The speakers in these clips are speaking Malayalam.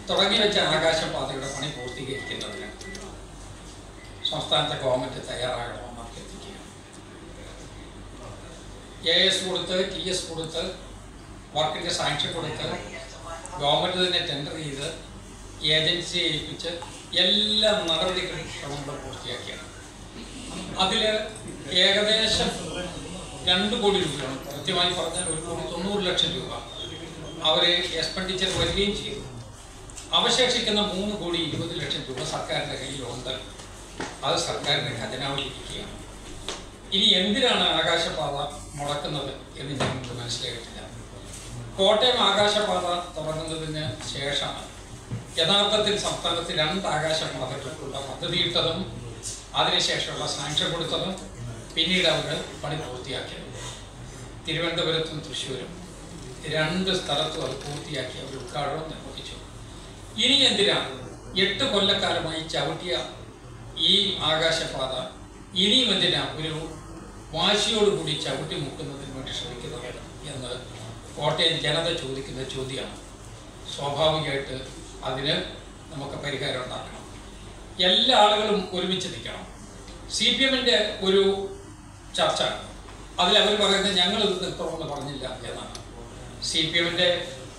തുടങ്ങി വെച്ച ആകാശപാതയുടെ പണി പൂർത്തീകരിക്കുന്നതിന് സംസ്ഥാനത്തെ ഗവൺമെന്റ് തയ്യാറാകണമെന്ന് അഭ്യർത്ഥിക്കുകയാണ് എ എസ് കൊടുത്ത് ടി എസ് കൊടുത്ത് വർക്കിന്റെ സാങ്ഷൻ കൊടുത്ത് ഗവൺമെന്റ് തന്നെ ടെൻഡർ ചെയ്ത് ഏജൻസിയെ ഏൽപ്പിച്ച് എല്ലാ നടപടികളും ശ്രമങ്ങളും പൂർത്തിയാക്കിയാണ് അതിൽ ഏകദേശം രണ്ട് കോടി രൂപയാണ് കൃത്യമായി പറഞ്ഞാൽ ഒരു കോടി തൊണ്ണൂറ് ലക്ഷം രൂപ അവർ എക്സ്പെൻഡിച്ചർ വരികയും ചെയ്തു അവശേഷിക്കുന്ന മൂന്ന് കോടി ഇരുപത് ലക്ഷം രൂപ സർക്കാരിൻ്റെ കയ്യിലുണ്ട് അത് സർക്കാരിൻ്റെ ഖജനാവിലിരിക്കുകയാണ് ഇനി എന്തിനാണ് ആകാശപാത മുടക്കുന്നത് എന്ന് ഞങ്ങൾക്ക് മനസ്സിലായിട്ടില്ല കോട്ടയം ആകാശപാത തുടങ്ങുന്നതിന് ശേഷമാണ് യഥാർത്ഥത്തിൽ സംസ്ഥാനത്ത് രണ്ട് ആകാശപാതകൾക്കുള്ള പദ്ധതിയിട്ടതും അതിനുശേഷമുള്ള സാങ്ഷൻ കൊടുത്തതും പിന്നീട് അവർ പണി പൂർത്തിയാക്കിയത് തിരുവനന്തപുരത്തും തൃശ്ശൂരും രണ്ട് സ്ഥലത്തും അത് പൂർത്തിയാക്കി അവർ ഉദ്ഘാടനം നിർവഹിച്ചു ഇനി എന്തിനാണ് എട്ട് കൊല്ലക്കാലമായി ചവിട്ടിയ ഈ ആകാശപാത ഇനിയും എന്തിനാ ഒരു വാശിയോടുകൂടി ചവിട്ടി മുക്കുന്നതിന് വേണ്ടി ശ്രമിക്കുന്നത് എന്ന് കോട്ടയം ജനത ചോദിക്കുന്ന ചോദ്യമാണ് സ്വാഭാവികമായിട്ട് അതിന് നമുക്ക് പരിഹാരം ഉണ്ടാക്കണം എല്ലാ ആളുകളും ഒരുമിച്ച് നിൽക്കണം സി പി എമ്മിൻ്റെ ഒരു ചർച്ച അതിൽ അവർ പറയുന്നത് ഞങ്ങൾ ഇത് നിർത്തണമെന്ന് പറഞ്ഞില്ല എന്നാണ് സി പി എമ്മിൻ്റെ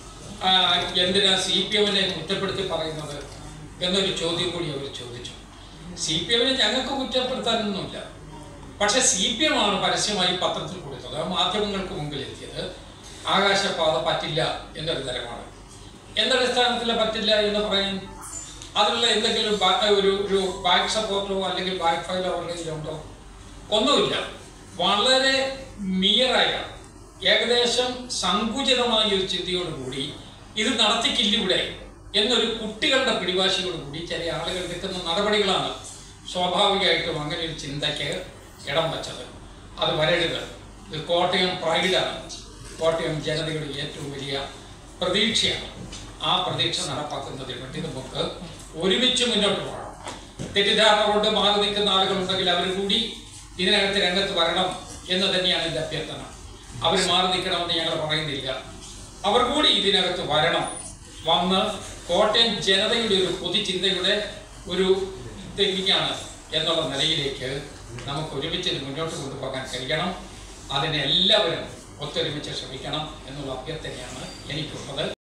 എന്തിനാ സി പി എമ്മിനെ കുറ്റപ്പെടുത്തി പറയുന്നത് എന്നൊരു ചോദ്യം കൂടി അവർ ചോദിച്ചു സി പി എമ്മിനെ ഞങ്ങൾക്ക് കുറ്റപ്പെടുത്താനൊന്നുമില്ല പക്ഷെ സി പി എം ആണ് പരസ്യമായി പത്രത്തിൽ കൊടുത്തത് ആ മാധ്യമങ്ങൾക്ക് മുമ്പിൽ എത്തിയത് ആകാശപാത പറ്റില്ല എന്നൊരു തരമാണ് എന്തടിസ്ഥാനത്തിൽ പറ്റില്ല എന്ന് പറയാൻ അതിനുള്ള എന്തെങ്കിലും ബാ- ഒരു ഒരു ബാക്ക് സപ്പോർട്ടോ അല്ലെങ്കിൽ ബാക്ക് ഫയലോ അവരുടെ കയ്യിലുണ്ടോ ഒന്നുമില്ല വളരെ മിയറായ ഏകദേശം സങ്കുചിതമായ ഒരു ചിന്തയോടുകൂടി ഇത് നടത്തിക്കില്ലിവിടെ എന്നൊരു കുട്ടികളുടെ പിടിവാശിയോടുകൂടി ചില ആളുകൾ എടുക്കുന്ന നടപടികളാണ് സ്വാഭാവികമായിട്ടും അങ്ങനെ ഒരു ചിന്തയ്ക്ക് ഇടം വച്ചത് അത് വരരുത് ഇത് കോട്ടയം പ്രൈഡാണ് കോട്ടയം ജനതയുടെ ഏറ്റവും വലിയ പ്രതീക്ഷയാണ് ആ പ്രതീക്ഷ നടപ്പാക്കുന്നതിന് വേണ്ടി നമുക്ക് ഒരുമിച്ച് മുന്നോട്ട് പോകണം തെറ്റിദ്ധാരണ കൊണ്ട് മാറി നിൽക്കുന്ന ആളുകളുണ്ടെങ്കിൽ അവർ കൂടി ഇതിനകത്ത് രംഗത്ത് വരണം എന്ന് തന്നെയാണ് എൻ്റെ അഭ്യർത്ഥന അവർ മാറി നിൽക്കണമെന്ന് ഞങ്ങൾ പറയുന്നില്ല അവർ കൂടി ഇതിനകത്ത് വരണം വന്ന് കോട്ടയം ജനതയുടെ ഒരു പൊതുചിന്തയുടെ ഒരു തെങ്ങിയാണ് എന്നുള്ള നിലയിലേക്ക് നമുക്ക് ഒരുമിച്ച് ഇത് മുന്നോട്ട് കൊണ്ടുപോകാൻ കഴിയണം അതിനെ എല്ലാവരും ഒത്തൊരുമിച്ച് ശ്രമിക്കണം എന്നുള്ള അഭ്യർത്ഥനയാണ് എനിക്കുള്ളത്